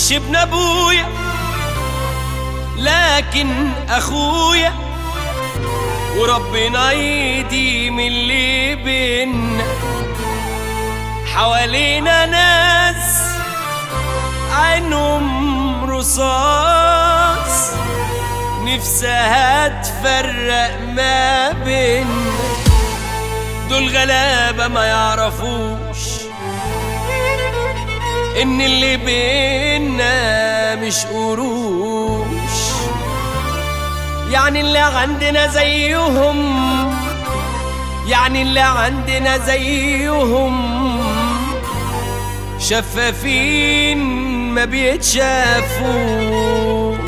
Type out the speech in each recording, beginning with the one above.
مش ابن ابويا لكن اخويا وربنا يديم اللي بينا حوالينا ناس عينهم رصاص نفسها تفرق ما بينا دول غلابة ما يعرفوش ان اللي بينا مش قروش يعني اللي عندنا زيهم يعني اللي عندنا زيهم شفافين ما بيتشافوش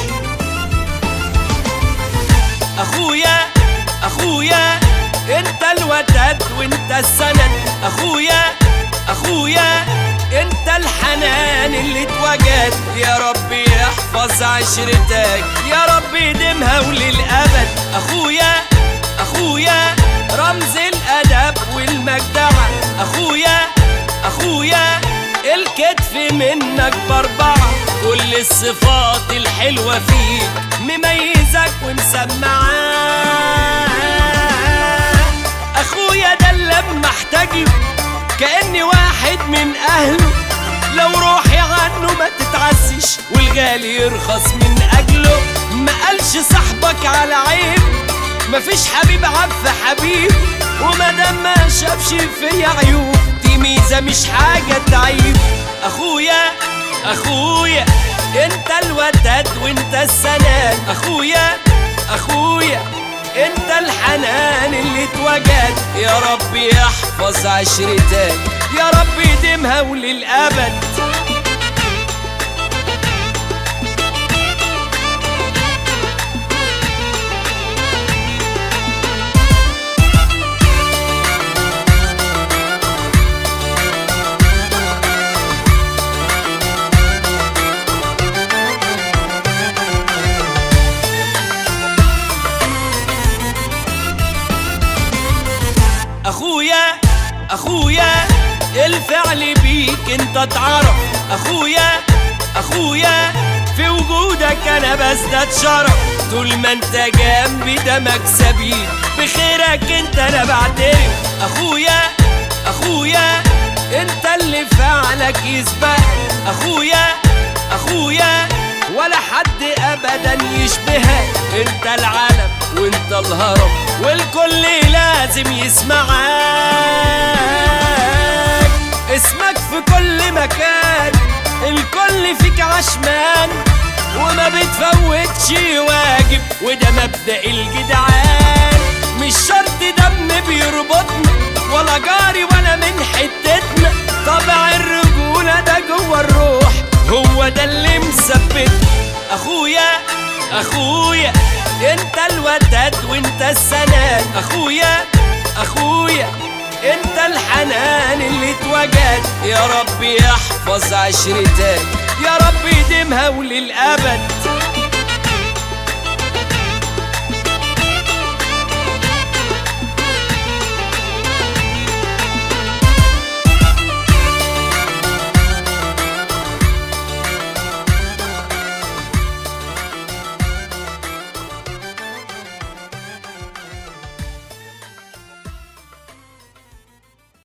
اخويا اخويا انت الوداد وانت السند اخويا اخويا انت الحنان اللي اتوجد يا رب يحفظ عشرتك يا رب يديمها وللابد اخويا اخويا رمز الادب والمجدعه اخويا اخويا الكتف منك باربعه كل الصفات الحلوه فيك مميزك ومسمعاك اخويا ده اللي لما احتاج له كاني واحد من اهله لو روحي عنه ما تتعسش والغالي يرخص من اجله ما قالش صاحبك على عيب مفيش حبيب عف حبيب وما دام ما شافش فيا عيوب دي ميزه مش حاجه تعيب اخويا اخويا انت الوداد وانت السنان اخويا اخويا انت الحنان اللي اتوجد يا رب يحفظ عشرتك يا رب يديمها وللابد اخويا اخويا الفعل بيك انت اتعرف اخويا اخويا في وجودك انا بزداد شرف طول ما انت جنبي ده مكسبي بخيرك انت انا بعترف اخويا اخويا انت اللي فعلك يسبق اخويا اخويا ولا حد ابدا يشبهك انت العالم وانت الهرم والكل لازم يسمعك اسمك في كل مكان الكل فيك عشمان وما بتفوتش واجب وده مبدأ الجدعان مش شرط دم بيربطنا ولا جاري ولا من حتتنا طبع الرجولة ده جوه الروح هو ده اللي مثبت اخويا اخويا انت الوداد وانت السنان اخويا اخويا انت الحنان اللي اتوجد يا رب يحفظ عشرتك يا رب يديمها وللابد